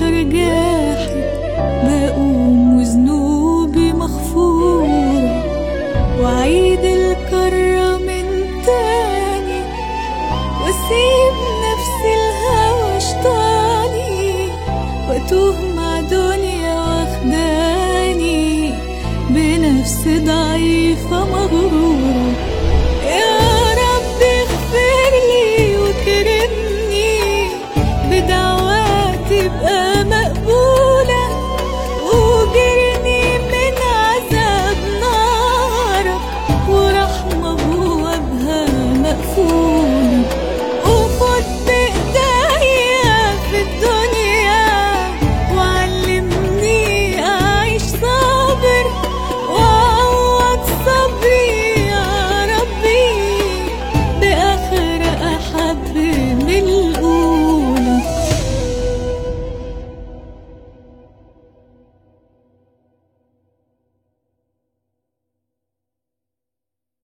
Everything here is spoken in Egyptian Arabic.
بشر جاحد بقوم وذنوبي مغفورة وأعيد الكرة من تاني وأسيب نفسي الهوى شطاني وأتوه مع دنيا واخداني بنفس ضعيفة مغرورة